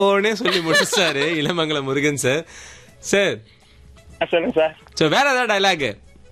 ஓனே சொல்லி முடிச்சாரு Ilamangalam Murugan sir sir ஆ, சொல்லுங்க சார் சோ வேற ஏதாவது டைலாக்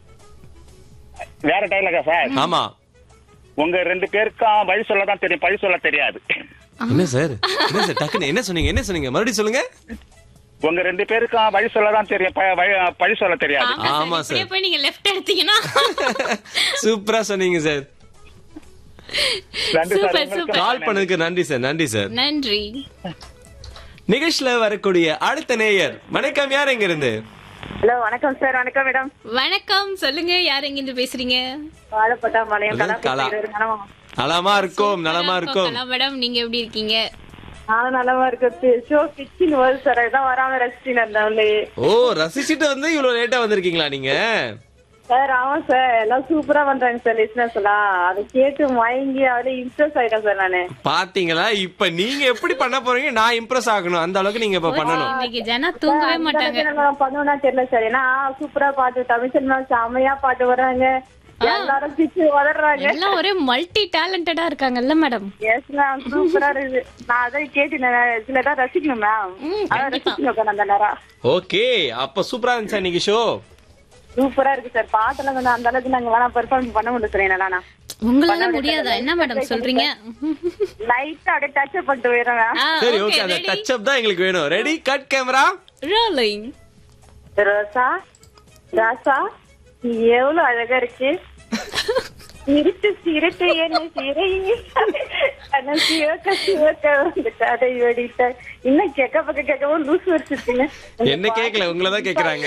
வேற டைலாகா சார் ஆமா உங்க ரெண்டு பேருக்கும் வழி சொல்ல தான் தெரியும் பழி சொல்ல தெரியாது என்ன சார் என்ன சார் டக்குன்னு என்ன சொன்னீங்க என்ன சொன்னீங்க மறுபடியும் சொல்லுங்க உங்க ரெண்டு பேருக்கும் வழி சொல்ல தான் தெரியும் ப- வழி- பழி சொல்ல தெரியாது ஆமா ஆமா sir. சார் போய் நீங்க லெஃப்ட் எடுத்தீங்கன்னா சூப்பரா சொன்னீங்க சார் நன்றி சார் சூப்பர், உங்களுக்கு சூப்பர். கால் பண்ணதுக்கு நன்றி சார் நன்றி சார் நன்றி நிகழ்ச்சியில வரக்கூடிய அடுத்த நேயர் வணக்கம் யார் எங்க இருந்து ஹலோ வணக்கம் சார் வணக்கம் மேடம் வணக்கம் சொல்லுங்க யார் எங்கிருந்து பேசுறீங்க வாழப்பட்டா மலையம் கலா. கலா நலமா இருக்கும் நலமா இருக்கும் மேடம் நீங்க எப்படி இருக்கீங்க நானும் நலமா இருக்கு ஷோ கிச்சின் வருது சார் இதான் வராம ரசிச்சுன்னு இருந்தவங்களே ஓ ரசிச்சுட்டு வந்து இவ்வளவு லேட்டா வந்திருக்கீங்களா நீங்க சார் ஆமா சார் எல்லாம் சூப்பரா பண்றாங்க சார் லிஸ்னஸ் எல்லாம் அதை கேட்டு மயங்கி அவரே இன்ட்ரெஸ்ட் ஆயிட்டேன் சார் நானு பாத்தீங்களா இப்ப நீங்க எப்படி பண்ண போறீங்க நான் இம்ப்ரெஸ் ஆகணும் அந்த அளவுக்கு நீங்க இப்ப பண்ணணும் இன்னைக்கு ஜனா தூங்கவே மாட்டாங்க பண்ணுவோம்னா தெரியல சார் ஏன்னா சூப்பரா பாட்டு தமிழ் சினிமா செம்மையா பாட்டு வர்றாங்க எல்லாரும் பிச்சு வளர்றாங்க எல்லாம் ஒரே மல்டி டேலண்டடா இருக்காங்கல்ல மேடம் எஸ் மேம் சூப்பரா இருக்குது நான் அதை கேட்டு சில தான் ரசிக்கணும் மேம் ம், அதான் கண்டிப்பா. ரசிக்கணும் உட்கார்ந்து அந்த நேரம் ஓகே அப்ப சூப்பரா இருந்துச்சா இன்னைக்கு ஷோ சூப்பரா இருக்கு சார் பாட்டெல்லாம் கொஞ்சம் அந்த அளவுக்கு நாங்க வேணா பெர்ஃபார்ம் பண்ண முடியல சார் என்னால உங்களால முடியாதா என்ன மேடம் சொல்றீங்க லைட்டா அப்படியே டச் பண்ணிட்டு போயிடுறேன் ஆ, சரி okay, ஓகே அந்த ready? டச் அப் தான் எங்களுக்கு வேணும் ரெடி கட் கேமரா Rolling. ரோசா ராசா நீ எவ்வளவு அழகா இருக்கு சிரித்து சிரித்து என்ன சிறை ஆனா சிவக்க சிவக்க வந்து கதை வெடித்த இன்னும் கேட்க பக்க கேட்கவும் லூஸ் வச்சிருக்கீங்க என்ன கேக்கல உங்களை தான் கேக்குறாங்க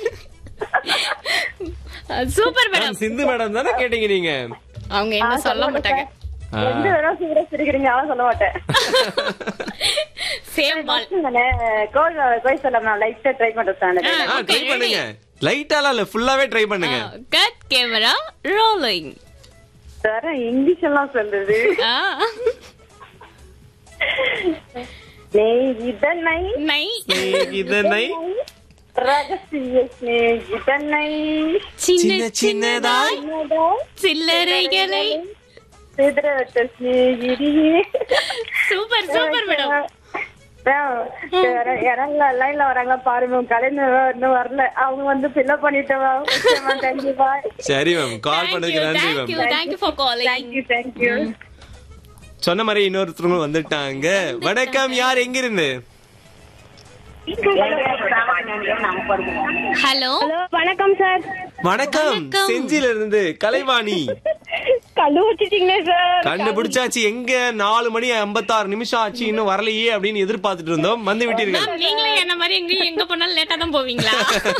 super madam ma'am Sindhu madam தானே கேட்டீங்க நீங்க அவங்க என்ன சொல்ல மாட்டாங்க ஆ. எந்த வேணும் சீரா சிரிக்கிறீங்க அவன் சொல்ல மாட்டேன் சேம் பால் நானே கோய் கோய் சொல்லாம லைட்டா ட்ரை பண்றேன் ஆ ட்ரை பண்ணுங்க லைட்டாலாம் இல்ல ஃபுல்லாவே ட்ரை பண்ணுங்க cut camera rolling sir English எல்லாம் சொல்லுது ஸ்நேகிதனை நை இதனை ரகசிய ஸ்நேகிதனை சின்ன சின்ன சின்னதாய் சின்னதாய் சில்லறைகளை சிதறட்ட ஸ்நேகிதியே சூப்பர் சூப்பர் மேடம் லைன்ல வராங்க பாருங்க கலைஞர் இன்னும் வரல அவங்க வந்து ஃபில்அப் பண்ணிட்டவா கண்டிப்பா சரி மேம் கால் பண்ணதுக்கு நன்றி thank you ma'am thank you for calling thank you thank you சொன்ன மாதிரி இன்னொருத்தரும் வந்துட்டாங்க வணக்கம் யார் எங்க இருந்து ஹலோ ஹலோ வணக்கம் சார் வணக்கம் வணக்கம். செஞ்சில இருந்து கலைவாணி கண்டுபிடிச்சிட்டீங்களே சார் கண்டுபிடிச்சாச்சு எங்க நாலு மணி ஐம்பத்தாறு நிமிஷம் ஆச்சு இன்னும் வரலையே அப்படின்னு எதிர்பார்த்துட்டு இருந்தோம் வந்து விட்டீர்கள் மேம் நீங்களும் என்ன மாதிரி எங்கேயும் எங்க போனாலும் லேட்டா தான் போவீங்களா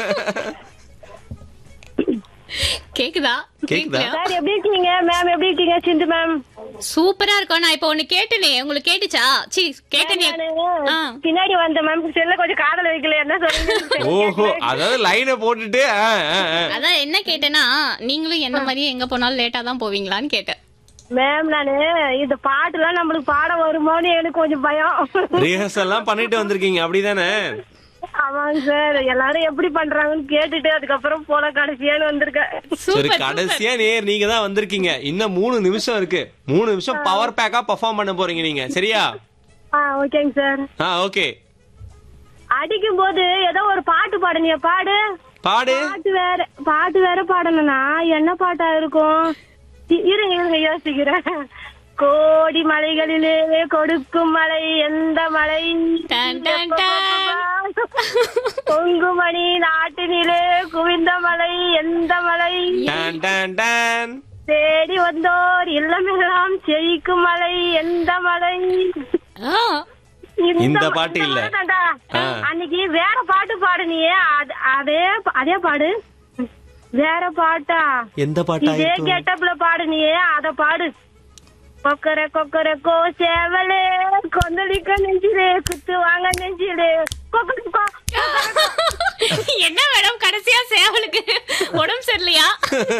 கேக்குதா கேக்குதா? கேக்கலையா? சார் எப்படி இருக்கீங்க மேம் எப்படி இருக்கீங்க சிந்து மேம் சூப்பரா இருக்கும் நான் இப்ப ஒண்ணு கேட்டனே உங்களுக்கு கேட்டுச்சா சி கேட்டனே ஆ. பின்னாடி வந்த மேம் செல்ல கொஞ்சம் காதல வைக்கல என்ன சொல்றீங்க ஓஹோ அதாவது லைனை போட்டுட்டு ஆ, ஆ, ஆ. அதான் என்ன கேட்டேன்னா நீங்களும் என்ன மாதிரியே எங்க போனாலும் லேட்டா தான் போவீங்களான்னு கேட்டேன் மேம் நானு இந்த பாட்டுலாம் நம்மளுக்கு பாட வருமோன்னு எனக்கு கொஞ்சம் பயம் ரிஹர்சல் எல்லாம் பண்ணிட்டு வந்திருக்கீங்க அப்படிதானே ஆமாங்க சார் எல்லாரும் எப்படி பண்றாங்கன்னு கேட்டுட்டு அதுக்கப்புறம் போல கடைசியான்னு வந்திருக்கேன் சரி சூப்பர் கடைசியா நேர் நீங்க தான் வந்திருக்கீங்க இன்னும் மூணு நிமிஷம் இருக்கு மூணு நிமிஷம் பவர் பேக்கா பெர்ஃபார்ம் பண்ண போறீங்க நீங்க சரியா ஆ ஓகேங்க சார் ஆ ஓகே அடிக்கும் போது ஏதோ ஒரு பாட்டு பாடுனிய பாடு பாடு பாட்டு வேற பாட்டு வேற பாடணும்னா என்ன பாட்டா இருக்கும் இ- இருங்க இருங்க யோசிக்கிறேன் கோடி மலைகளிலே கொடுக்கும் மலை எந்த மலை டன், டன், டன். பொங்குமணி நாட்டினிலே குவிந்த மலை எந்த மலை டான் டான் டான் தேடி வந்தோர் இல்லமெல்லாம் செழிக்கும் மலை எந்த மலை ஆ, இந்த பாட்டு இல்ல. மலை தான்டா. ஆ. அன்னைக்கு வேற பாட்டு பாடுனியே அது- அதே அதே பாடு வேற பாட்டா எந்த பாட்டா இதே இருக்கும் கெட்டப்ல பாடுனியே அத பாடு கொக்கர கொக்கர கோ சேவலே கொந்தளிக்க நெஞ்சிலே குத்து வாங்க நெஞ்சிலே கொக்கர கோ என்ன மேடம் கடைசியா சேவலுக்கு உடம்பு சரியில்லையா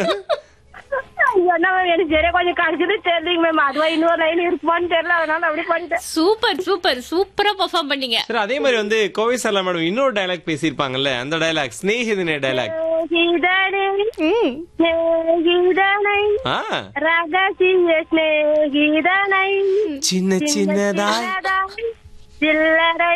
என்ன மேம் எனக்கு சரியா கொஞ்சம் கிடைச்சது தெரியலங்க மேம் அதுவா இன்னொரு லைன் இருக்குமான்னு தெரியல அதனால அப்படி பண்ணிட்டேன் சூப்பர் சூப்பர் சூப்பரா பெர்ஃபார்ம் பண்ணீங்க சரி அதே மாதிரி வந்து கோவை சரலா மேடம் இன்னொரு டயலாக் பேசியிருப்பாங்கல்ல அந்த டயலாக் ஸ்னேகிதனே டயலாக் ஸ்நேகிதனே ம் ஸ்நேகிதனை ஆ ரகசிய ஸ்நேகிதனை சின்ன சின்னதாய் சின்னதாய் சில்லறை